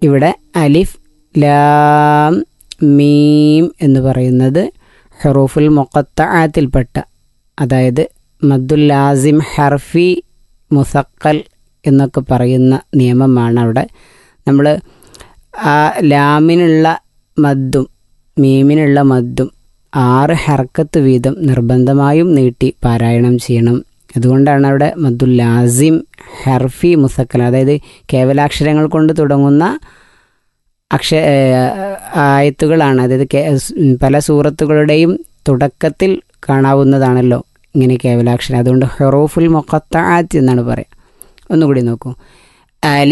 ഇവിടെ അലിഫ് ലാം മീം എന്ന് പറയുന്നത് ഹെറൂഫുൽ മൊക്കത്താത്തിൽപ്പെട്ട അതായത് മദ്ദുൽ ലാസിം ഹർഫി മുസക്കൽ എന്നൊക്കെ പറയുന്ന നിയമമാണ് അവിടെ നമ്മൾ ആ ലാമിനുള്ള മദ്ദും മീമിനുള്ള മദ്ദും ആറ് ഹർക്കത്ത് വീതം നിർബന്ധമായും നീട്ടി പാരായണം ചെയ്യണം അതുകൊണ്ടാണ് അവിടെ മദ്ദുൽ ലാസിം ഹർഫി മുസക്കൽ അതായത് കേവലാക്ഷരങ്ങൾ കൊണ്ട് തുടങ്ങുന്ന അക്ഷ ആയത്തുകളാണ് അതായത് പല സൂറത്തുകളുടെയും തുടക്കത്തിൽ കാണാവുന്നതാണല്ലോ ഇങ്ങനെ കേവലാക്ഷരം അതുകൊണ്ട് ഹെറോഫുൽ മൊക്കത്താത്ത് എന്നാണ് പറയുക ഒന്നുകൂടി നോക്കൂ